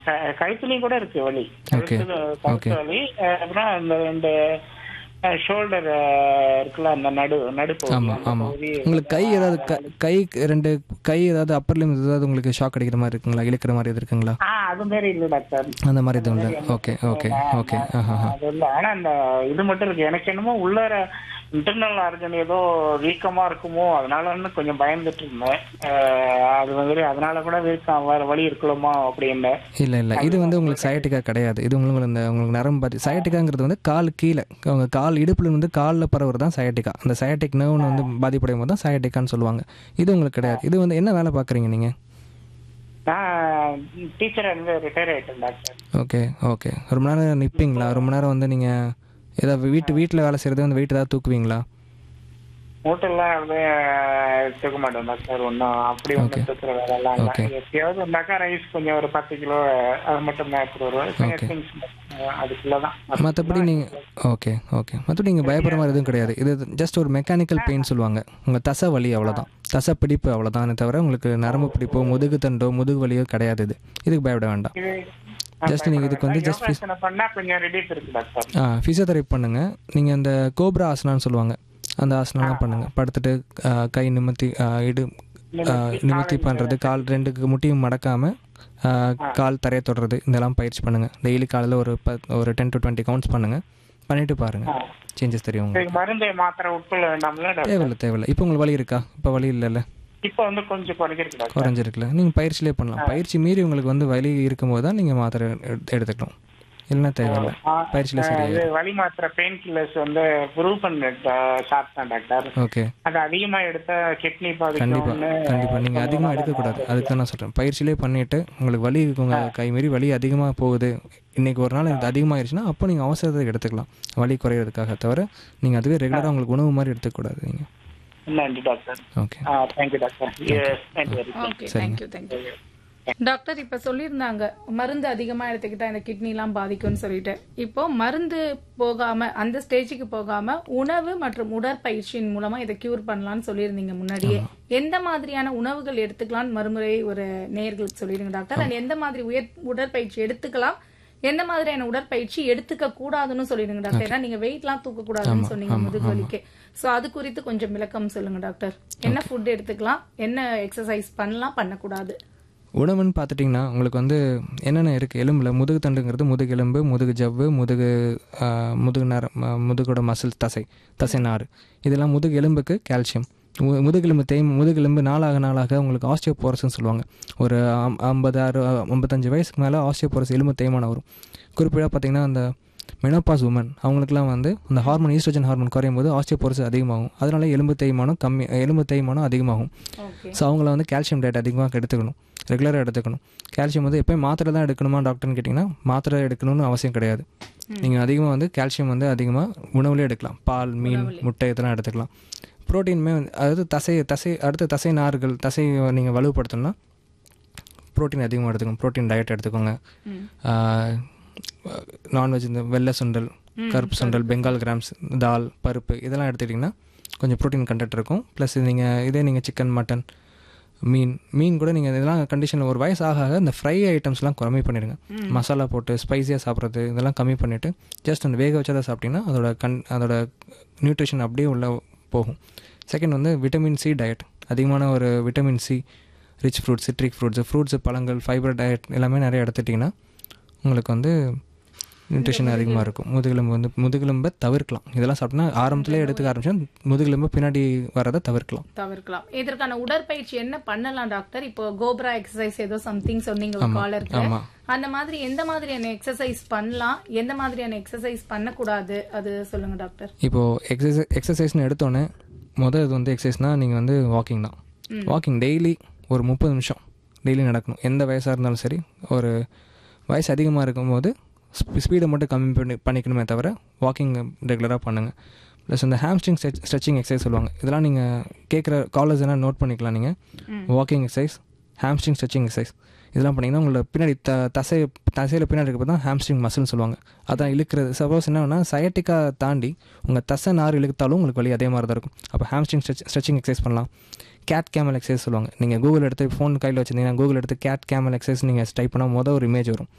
க- கழுத்துலயும் கூட இருக்கு வலி Okay. கழுத்து கழுத்து Okay. வலி அஹ் அப்புறம் இந்த இந்த ஷோல்டர் இருக்குல்ல அந்த நடு நடு பகுதி, ஆமாம் அந்த ஆமாம் பகுதி உங்களுக்கு கை ஏதாவது க கை ரெண்டு கை ஏதாவது அப்பர் லிம் ஏதாவது உங்களுக்கு ஷாக் அடிக்கிற மாதிரி இருக்குங்களா இழுக்கிற மாதிரி எது இருக்குங்களா ஆ அது மாதிரி இல்ல டாக்டர் அந்த மாதிரி எதுவும் இல்லை ஓகே ஓகே ஓகே ஆஹா அது இல்ல ஆனா அந்த இது மட்டும் இருக்கு எனக்கு என்னமோ உள்ளார இன்டர்னல் ஆர்கன் ஏதோ வீக்கமா இருக்குமோ அதனாலன்னு கொஞ்சம் பயந்துட்டு இருந்தேன் அஹ் அது வந்து அதனால கூட வீக்கம் வர வலி இருக்கலாமா அப்படின்னு இல்லை இல்லை இது வந்து உங்களுக்கு சயட்டிக்கா கிடையாது இது உங்களுக்கு இந்த உங்களுக்கு நரம்பு பாதி சயட்டிக்காங்கிறது வந்து கால் கீழே உங்க கால் இடுப்பில் வந்து காலில் பரவுறது தான் சயட்டிக்கா அந்த சயட்டிக் நர்வ்னு வந்து பாதிப்படையும் போது தான் சயட்டிக்கான்னு சொல்லுவாங்க இது உங்களுக்கு கிடையாது இது வந்து என்ன வேலை பார்க்குறீங்க நீங்கள் நான் டீச்சர் வந்து ரிட்டையர் ஆயிட்டேன் டாக்டர் ஓகே ஓகே ரொம்ப நேரம் நிற்பீங்களா ரொம்ப நேரம் வந்து நீங்கள் ஏதாவது வீட்டு வீட்டில் வேலை செய்கிறது வந்து வெயிட் ஏதாவது தூக்குவீங்களா மூட்டெல்லாம் வந்து தூக்க மாட்டேன் டாக்டர் ஒன்றும் அப்படி ஒன்றும் தூக்குற வேலை எல்லாம் Okay. இல்லை எப்பயாவது இருந்தாக்கா ரைஸ் கொஞ்சம் ஒரு பத்து கிலோ அது மட்டும் தான் எடுத்துட்டு வருவேன் திங்ஸ் அதுக்குள்ளதான் மற்றபடி நீங்கள் ஓகே ஓகே மற்றபடி நீங்கள் பயப்படுற மாதிரி எதுவும் கிடையாது இது ஜஸ்ட் ஒரு மெக்கானிக்கல் பெயின் சொல்லுவாங்க உங்கள் தசை வலி அவ்வளோதான் தசை பிடிப்பு அவ்வளோதானே தவிர உங்களுக்கு நரம்பு பிடிப்போ முதுகு தண்டோ முதுகு வலியோ கிடையாது இது இதுக்கு பயப்பட வேண்டாம் இது ஜஸ்ட் நீங்கள் இதுக்கு வந்து ஜஸ்ட் யோகாசனம் பண்ணா கொஞ்சம் ரிலீஃப் இருக்கு டாக்டர் ஆ ஃபிசியோதெரப்பி பண்ணுங்கள் நீங்கள் இந்த கோப்ரா ஆசனான்னு சொல்லுவாங்க அந்த ஆசனம்லாம் பண்ணுங்கள் படுத்துட்டு ஆ, கை நிமித்தி ஆ, இடு ஆ, நிமித்தி பண்ணுறது கால் ரெண்டுக்கு முட்டியும் மடக்காமல் கால் தரையை தொடுறது இதெல்லாம் பயிற்சி பண்ணுங்கள் டெய்லி காலையில் ஒரு பத் ஒரு டென் டு டுவெண்ட்டி கவுண்ட்ஸ் பண்ணுங்கள் பண்ணிவிட்டு பாருங்கள் சேஞ்சஸ் தெரியும் உங்களுக்கு இதுக்கு மருந்து மாத்திரை உட்கொள்ள வேண்டாம்ல டாக்டர் தேவையில்லை தேவையில்லை இப்போ உங்களுக்கு வலி இருக்கா இப்போ வலி இல்லைல்ல இப்போ வந்து கொஞ்சம் குறைஞ்சிருக்கு டாக்டர் குறைஞ்சிருக்குல்ல நீங்கள் பயிற்சியிலே பண்ணலாம் பயிற்சி மீறி உங்களுக்கு வந்து வலி இருக்கும்போது தான் நீங்கள் மாத்திரை எடுத்து- எடுத்துக்கலாம் இல்லைன்னா தேவையில்லை ஆ, பயிற்சியில் இது சரியாயிடும் வலி மாத்திரை பெயின் கில்லர்ஸ் வந்து ப்ரூவ் பண்ண சாப்பிட்டேன் டாக்டர் ஓகே அது அதிகமா எடுத்தா கிட்னி கண்டிப்பாக பாதிக்கும்னு கண்டிப்பாக நீங்கள் அதிகமாக எடுக்கக்கூடாது அதுக்கு தான் நான் சொல்கிறேன் பயிற்சியிலே பண்ணிவிட்டு உங்களுக்கு வலி உங்கள் கை மீறி வலி அதிகமாக போகுது இன்றைக்கி ஒரு நாள் இது அதிகமாகிடுச்சுன்னா அப்போ நீங்கள் அவசரத்துக்கு எடுத்துக்கலாம் வலி குறையிறதுக்காக தவிர நீங்கள் அதுவே ரெகுலராக உங்களுக்கு உணவு மாதிரி எடுத்துக்கூடாது நீங்கள் நன்றி doctor okay thank you doctor thank you very much okay thank you thank you doctor இப்ப சொல்லியிருந்தாங்க மருந்து அதிகமா எடுத்துக்கிட்டா இந்த கிட்னிலாம் பாதிக்கும்னு சொல்லிட்டு இப்போ மருந்து போகாம அந்த ஸ்டேஜுக்கு போகாம உணவு மற்றும் உடற்பயிற்சியின் மூலமா இதை கியூர் பண்ணலாம்னு சொல்லியிருந்தீங்க முன்னாடியே எந்த மாதிரியான உணவுகள் எடுத்துக்கலாம்னு மறுமுறை ஒரு நேயர்களுக்கு சொல்லிடுங்க டாக்டர் அண்ட் எந்த மாதிரி உயர் உடற்பயிற்சி எடுத்துக்கலாம் எந்த மாதிரியான உடற்பயிற்சி எடுத்துக்க கூடாதுன்னு சொல்லிடுங்க டாக்டர் ஏன்னா நீங்க வெயிட்லாம் தூக்க கூடாதுன்னு சொன்னீங்க முதுகு வலிக்கு சோ அது குறித்து கொஞ்சம் விளக்கம் சொல்லுங்க டாக்டர் என்ன ஃபுட் எடுத்துக்கலாம் என்ன எக்ஸசைஸ் பண்ணலாம் பண்ணக்கூடாது உணவுன்னு பார்த்துட்டிங்கன்னா உங்களுக்கு வந்து என்னென்ன இருக்குது எலும்பில் முதுகு தண்டுங்கிறது முதுகு எலும்பு முதுகு ஜவ்வு முதுகு ஆ, முதுகு நர ம- முதுகோட மசில் தசை தசை நார் இதெல்லாம் முதுகு எலும்புக்கு கால்சியம் மு- முதுகெலும்பு தேய் முதுகெலும்பு நாளாக நாளாக உங்களுக்கு ஆஸ்டியோபோரஸ்ன்னு சொல்லுவாங்க ஒரு ஐம்- ஐம்பது ஆறு ஐம்பத்தஞ்சு வயசுக்கு மேலே ஆஸ்டியோபோரஸ் எலும்பு தேய்மானம் வரும் குறிப்பிட்ட பார்த்தீங்கன்னா அந்த மெனோபாஸ் உமன் அவங்களுக்குலாம் வந்து அந்த ஹார்மோன் ஈஸ்ட்ரோஜன் ஹார்மோன் குறையும் போது ஆஸ்டியோபோரஸ் அதிகமாகும் அதனால எலும்பு தேய்மானம் கம்மி எலும்பு தேய்மானம் அதிகமாகும் ஓகே ஸோ அவங்கள வந்து கால்சியம் டயட் அதிகமாக எடுத்துக்கணும் ரெகுலராக எடுத்துக்கணும் கால்சியம் வந்து எப்போயும் மாத்திரை தான் எடுக்கணுமா டாக்டர்னு கேட்டிங்கன்னா மாத்திரை எடுக்கணும்னு அவசியம் கிடையாது நீங்கள் அதிகமாக வந்து கால்சியம் வந்து அதிகமாக உணவுலேயே எடுக்கலாம் பால் மீன் முட்டை இதெல்லாம் எடுத்துக்கலாம் ப்ரோட்டீனுமே வந்து அதாவது தசை தசை அடுத்த தசை நார்கள் தசை நீங்கள் வலுப்படுத்தணும்னா ப்ரோட்டீன் அதிகமாக எடுத்துக்கணும் ப்ரோட்டீன் டயட் எடுத்துக்கோங்க நான்வெஜ் இந்த வெள்ளை சுண்டல் கருப்பு சுண்டல் பெங்கால் கிராம்ஸ் தால் பருப்பு இதெல்லாம் எடுத்துக்கிட்டிங்கன்னா கொஞ்சம் ப்ரோட்டீன் கண்டென்ட் இருக்கும் ப்ளஸ் நீங்கள் இதே நீங்கள் சிக்கன் மட்டன் மீன் மீன் கூட நீங்கள் இதெல்லாம் கண்டிஷனில் ஒரு வயசு ஆக ஆக இந்த ஃப்ரை ஐட்டம்ஸ்லாம் கம்மி பண்ணிடுங்க மசாலா போட்டு ஸ்பைஸியாக சாப்பிட்றது இதெல்லாம் கம்மி பண்ணிவிட்டு ஜஸ்ட் அந்த வேக வச்சதை சாப்பிட்டீங்கன்னா அதோட கண் அதோட நியூட்ரிஷன் அப்படியே உள்ள போகும் செகண்ட் வந்து விட்டமின் சி டயட் அதிகமான ஒரு vitamin C rich fruits citric fruits fruits பழங்கள் ஃபைபர் டயட் எல்லாமே நிறைய எடுத்துட்டிங்கன்னா உங்களுக்கு வந்து நியூட்ரிஷன் அதிகமாக இருக்கும் முதுகெலும்பு வந்து முதுகெலும்பை தவிர்க்கலாம் இதெல்லாம் சாப்பிட்டா ஆரம்பத்திலே எடுத்துக்க ஆரம்பிச்சா முதுகெலும்பு பின்னாடி வரதை தவிர்க்கலாம் தவிர்க்கலாம் இதற்கான உடற்பயிற்சி என்ன பண்ணலாம் டாக்டர் இப்போ கோப்ரா எக்ஸசைஸ் ஏதோ சம்திங் சொன்னீங்க ஒரு காலருக்கு ஆமாம் அந்த மாதிரி எந்த மாதிரியான எக்ஸசைஸ் பண்ணலாம் எந்த மாதிரியான எக்ஸசைஸ் பண்ணக்கூடாது அது சொல்லுங்க டாக்டர் இப்போது எக்ஸசைஸ் எக்ஸசைஸ்னு எடுத்தோன்னே மொதல் இது வந்து எக்ஸசைஸ்னால் நீங்கள் வந்து வாக்கிங் தான் வாக்கிங் டெய்லி ஒரு முப்பது நிமிஷம் டெய்லி நடக்கணும் எந்த வயசாக இருந்தாலும் சரி ஒரு வயசு அதிகமாக இருக்கும்போது ஸ்பீடை மட்டும் கம்மி பண்ணி பண்ணிக்கணுமே தவிர வாக்கிங் ரெகுலராக பண்ணுங்கள் ப்ளஸ் இந்த ஹாம்ஸ்ட்ரிங் ஸ்ட்ரெச்சிங் எக்ஸசைஸ் சொல்லுவாங்க இதெல்லாம் நீங்கள் கேட்குற காலேஜ் எல்லாம் நோட் பண்ணிக்கலாம் நீங்கள் walking exercise hamstring stretching exercise இதெல்லாம் பண்ணிங்கன்னா உங்களோட பின்னாடி த தசை தசையில் பின்னாடி இருக்கப்போ தான் ஹாம்ஸ்ட்ரிங் மசில்னு சொல்லுவாங்க அதான் இழுக்கிறது சப்போஸ் என்னன்னா சயட்டிக்காக தாண்டி உங்கள் தசை நார் இழுத்தாலும் உங்களுக்கு வலி அதே மாதிரி தான் இருக்கும் அப்போ ஹாம்ஸ்ட்ரிங் ஸ்ட்ரெச் ஸ்ட்ரெச்சிங் எக்ஸசைஸ் பண்ணலாம் கேட் கேமல் எக்ஸசைஸ் சொல்லுவாங்க நீங்கள் கூகுள் எடுத்து ஃபோன் கையில் வச்சிருந்தீங்கன்னா கூகுள் எடுத்து கேட் கேமல் எக்ஸசைஸ் நீங்கள் டைப் பண்ணால் மொதல் ஒரு இமேஜ் வரும்